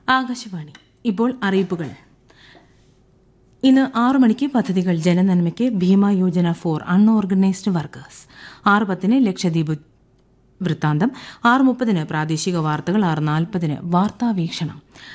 ആകാശവാണി ഇപ്പോൾ അറിയിപ്പുകൾ ഇന്ന് ആറു മണിക്ക് പദ്ധതികൾ ജനനന്മയ്ക്ക് Bima Yojana for unorganised workers ആറ് പത്തിന് ലക്ഷദ്വീപ് വൃത്താന്തം ആറ് മുപ്പതിന് പ്രാദേശിക വാർത്തകൾ ആറ് നാൽപ്പതിന് വാർത്താവീക്ഷണം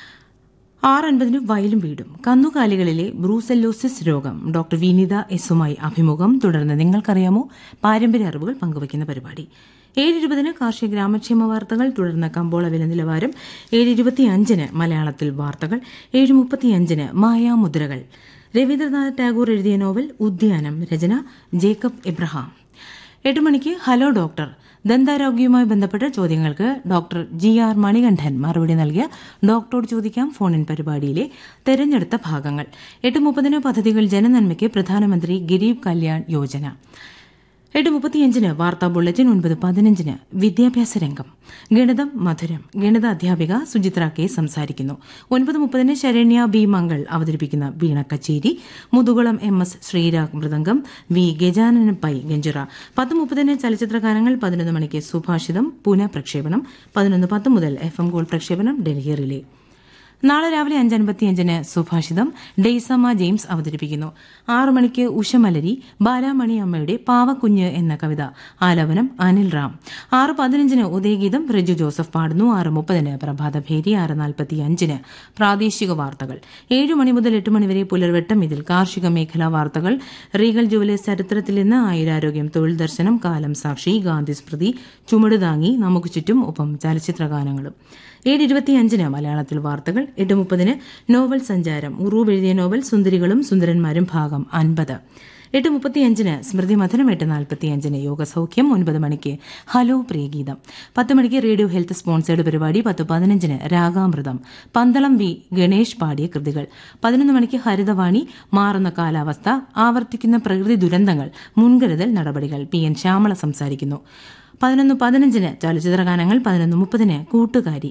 ആറ് അൻപതിന് വയലും വീടും കന്നുകാലികളിലെ ബ്രൂസെല്ലോസിസ് രോഗം ഡോക്ടർ വിനീത എസുമായി അഭിമുഖം തുടർന്ന് നിങ്ങൾക്കറിയാമോ പാരമ്പര്യ അറിവുകൾ പങ്കുവയ്ക്കുന്ന പരിപാടി ഏഴ് ഇരുപതിന് കാർഷിക ഗ്രാമക്ഷേമ വാർത്തകൾ തുടർന്ന് കമ്പോള വില നിലവാരം ഏഴ് ഇരുപത്തിയഞ്ചിന് മലയാളത്തിൽ വാർത്തകൾ ഏഴ് മുപ്പത്തിയഞ്ചിന് മായാമുദ്രകൾ രവീന്ദ്രനാഥ് ടാഗോർ എഴുതിയ നോവൽ ഉദ്യാനം രചന ജേക്കബ് എബ്രഹാം എട്ട് മണിക്ക് ഹലോ ഡോക്ടർ ദന്താരോഗ്യവുമായി ബന്ധപ്പെട്ട ചോദ്യങ്ങൾക്ക് ഡോക്ടർ ജി ആർ മണികണ്ഠൻ മറുപടി നൽകിയ ഡോക്ടറോട് ചോദിക്കാം ഫോണിൻ പരിപാടിയിലെ തെരഞ്ഞെടുത്ത ഭാഗങ്ങൾ എട്ട് മുപ്പതിന് പദ്ധതികൾ ജനനന്മയ്ക്ക് പ്രധാനമന്ത്രി ഗരീബ് കല്യാൺ യോജന എട്ട് മുപ്പത്തിയഞ്ചിന് വാർത്താ ബുള്ളറ്റിൻ ഒൻപത് പതിനഞ്ചിന് വിദ്യാഭ്യാസ രംഗം ഗണിതം മധുരം ഗണിത അധ്യാപിക സുചിത്ര കെ സംസാരിക്കുന്നു ഒൻപത് മുപ്പതിന് ശരണ്യ ബി മംഗൾ അവതരിപ്പിക്കുന്ന വീണ കച്ചേരി മുതുകുളം എം എസ് ശ്രീരാഗ് മൃദംഗം വി ഗജാനന പൈ ഗഞ്ചിറ പത്ത് മുപ്പതിന് ചലച്ചിത്ര ഗാനങ്ങൾ പതിനൊന്ന് മണിക്ക് സുഭാഷിതം പുനഃപ്രക്ഷേപണം പതിനൊന്ന് പത്ത് മുതൽ എഫ് എം ഗോൾഡ് പ്രക്ഷേപണം ഡൽഹി റിലേ നാളെ രാവിലെ അഞ്ചൻപത്തിയഞ്ചിന് സുഭാഷിതം ഡെയ്സമ്മ ജെയിംസ് അവതരിപ്പിക്കുന്നു ആറു മണിക്ക് ഉഷമലരി ബാലാമണി അമ്മയുടെ പാവക്കുഞ്ഞ് എന്ന കവിത ആലാപനം അനിൽ റാം ആറ് പതിനഞ്ചിന് ഉദയഗീതം റിജു ജോസഫ് പാടുന്നു ആറ് മുപ്പതിന് പ്രഭാതഭേരി ആറ് നാൽപ്പത്തി അഞ്ചിന് പ്രാദേശിക വാർത്തകൾ ഏഴ് മണി മുതൽ എട്ട് മണിവരെ പുലർവെട്ടം ഇതിൽ കാർഷിക മേഖലാ വാർത്തകൾ റീഗൽ ജുവലേഴ്സ് ചരിത്രത്തിൽ നിന്ന് ആയുരാരോഗ്യം തൊഴിൽ ദർശനം കാലം സാക്ഷി ഗാന്ധി സ്മൃതി ചുമട് താങ്ങി നമുക്ക് ചുറ്റും ഒപ്പം ചലച്ചിത്ര ഗാനങ്ങളും ഏഴ് ഇരുപത്തിയഞ്ചിന് മലയാളത്തിൽ വാർത്തകൾ എട്ട് മുപ്പതിന് നോവൽ സഞ്ചാരം ഉറൂബ് എഴുതിയ നോവൽ സുന്ദരികളും സുന്ദരന്മാരും ഭാഗം അൻപത് എട്ട് മുപ്പത്തിയഞ്ചിന് സ്മൃതി മഥനം എട്ട് നാൽപ്പത്തിയഞ്ചിന് യോഗസൗഖ്യം ഒൻപത് മണിക്ക് ഹലോ പ്രിയഗീതം പത്ത് മണിക്ക് റേഡിയോ ഹെൽത്ത് സ്പോൺസേഡ് പരിപാടി പത്ത് പതിനഞ്ചിന് രാഗാമൃതം പന്തളം വി ഗണേഷ് പാടിയ കൃതികൾ പതിനൊന്ന് മണിക്ക് ഹരിതവാണി മാറുന്ന കാലാവസ്ഥ ആവർത്തിക്കുന്ന പ്രകൃതി ദുരന്തങ്ങൾ മുൻകരുതൽ നടപടികൾ പി എൻ ശ്യാമള സംസാരിക്കുന്നു പതിനൊന്ന് പതിനഞ്ചിന് ചലച്ചിത്ര ഗാനങ്ങൾ പതിനൊന്ന് മുപ്പതിന് കൂട്ടുകാരി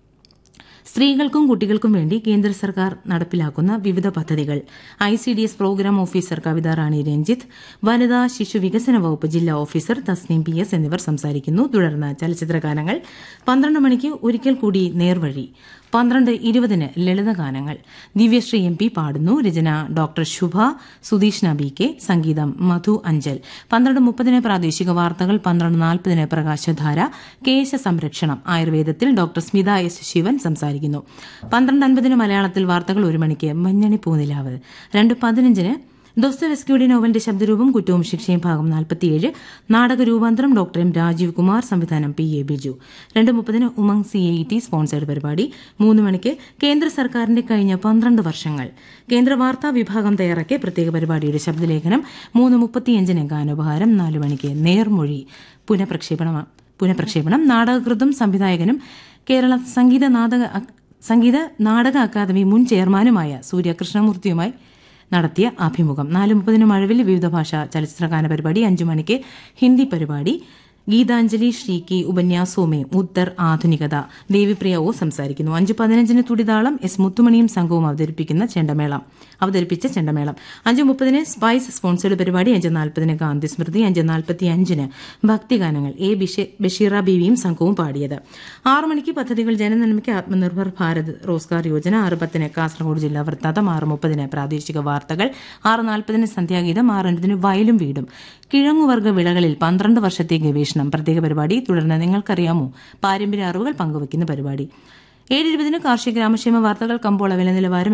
സ്ത്രീകൾക്കും കുട്ടികൾക്കും വേണ്ടി കേന്ദ്ര സർക്കാർ നടപ്പിലാക്കുന്ന വിവിധ പദ്ധതികൾ I C D S programme officer Kavitha Rani Ranjith വനിതാ ശിശു വികസന വകുപ്പ് ജില്ലാ ഓഫീസർ തസ്നീം പി എസ് എന്നിവർ സംസാരിക്കുന്നു തുടർന്ന് ചലച്ചിത്ര ഗാനങ്ങൾ പന്ത്രണ്ട് മണിക്ക് ഒരിക്കൽ കൂടി നേർവഴി പന്ത്രണ്ട് ഇരുപതിന് ലളിതഗാനങ്ങൾ ദിവ്യശ്രീ എം പി പാടുന്നു രചന doctor Shubha Sudheeshna B K സംഗീതം മധു അഞ്ചൽ പന്ത്രണ്ട് മുപ്പതിന് പ്രാദേശിക വാർത്തകൾ പന്ത്രണ്ട് നാൽപ്പതിന് പ്രകാശധാര കേശ സംരക്ഷണം ആയുർവേദത്തിൽ ഡോക്ടർ സ്മിത എസ് ശിവൻ സംസാരിക്കുന്നു പന്ത്രണ്ട് അൻപതിന് മലയാളത്തിൽ വാർത്തകൾ ഒരു മണിക്ക് മഞ്ഞണി പൂനിലാവ് രണ്ട് പതിനഞ്ചിന് ദോസ്തവെസ്കിയുടെ നോവലിന്റെ ശബ്ദരൂപം കുറ്റവും ശിക്ഷയും ഭാഗം നാൽപ്പത്തിയേഴ് നാടക രൂപാന്തരം ഡോക്ടർ എം രാജീവ് കുമാർ സംവിധാനം പി എ ബിജു രണ്ട് മുപ്പതിന് Umang C A T sponsored പരിപാടി മൂന്ന് മണിക്ക് കേന്ദ്ര സർക്കാരിന്റെ കഴിഞ്ഞ പന്ത്രണ്ട് വർഷങ്ങൾ കേന്ദ്ര വാർത്താ വിഭാഗം തയ്യാറാക്കിയ പ്രത്യേക പരിപാടിയുടെ ശബ്ദലേഖനം മൂന്ന് മുപ്പത്തിയഞ്ചിന് ഗാനോപഹാരം നാല് മണിക്ക് നേർമൊഴി പുനഃപ്രക്ഷേപണം പുനഃപ്രക്ഷേപണം നാടകകൃതും സംവിധായകനും കേരള സംഗീത നാടക സംഗീത നാടക അക്കാദമി മുൻ ചെയർമാനുമായ സൂര്യ കൃഷ്ണമൂർത്തിയുമായി നടത്തിയ അഭിമുഖം നാല് മുപ്പതിന് മഴവിൽ വിവിധ ഭാഷ ചലച്ചിത്രഗാന പരിപാടി അഞ്ചു മണിക്ക് ഹിന്ദി പരിപാടി ഗീതാഞ്ജലി ശ്രീക്ക് ഉപന്യാസവുമേ ഉത്തർ ആധുനികത ദേവിപ്രിയ ഒ സംസാരിക്കുന്നു അഞ്ച് പതിനഞ്ചിന് തുടിതാളം എസ് മുത്തുമണിയും സംഘവും അവതരിപ്പിക്കുന്ന ചെണ്ടമേളം അവതരിപ്പിച്ച ചെണ്ടമേളം അഞ്ച് മുപ്പതിന് സ്പൈസ് സ്പോൺസേഡ് പരിപാടി അഞ്ച് നാൽപ്പതിന് ഗാന്ധി സ്മൃതി അഞ്ച് നാൽപ്പത്തി അഞ്ചിന് ഭക്തിഗാനങ്ങൾ എ ബഷീറ ബീവിയും സംഘവും പാടിയത് ആറു മണിക്ക് പദ്ധതികൾ ജനനന്മയ്ക്ക് ആത്മനിർഭർ ഭാരത് റോസ്ഗാർ യോജന ആറ് പത്തിന് കാസർഗോഡ് ജില്ലാ വൃത്താന്തം ആറ് മുപ്പതിന് പ്രാദേശിക വാർത്തകൾ ആറ് നാൽപ്പതിന് സന്ധ്യാഗീതം ആറ് അൻപതിന് വയലും വീടും കിഴങ്ങുവർഗ്ഗ വിളകളിൽ പന്ത്രണ്ട് വർഷത്തെ ഗവേഷണം പ്രത്യേക പരിപാടി തുടർന്ന് നിങ്ങൾക്കറിയാമോ പാരമ്പര്യ അറിവുകൾ പങ്കുവയ്ക്കുന്ന പരിപാടി ഏഴ് ഇരുപതിന് കാർഷിക ഗ്രാമക്ഷേമ വാർത്തകൾ കമ്പോള വില നിലവാരം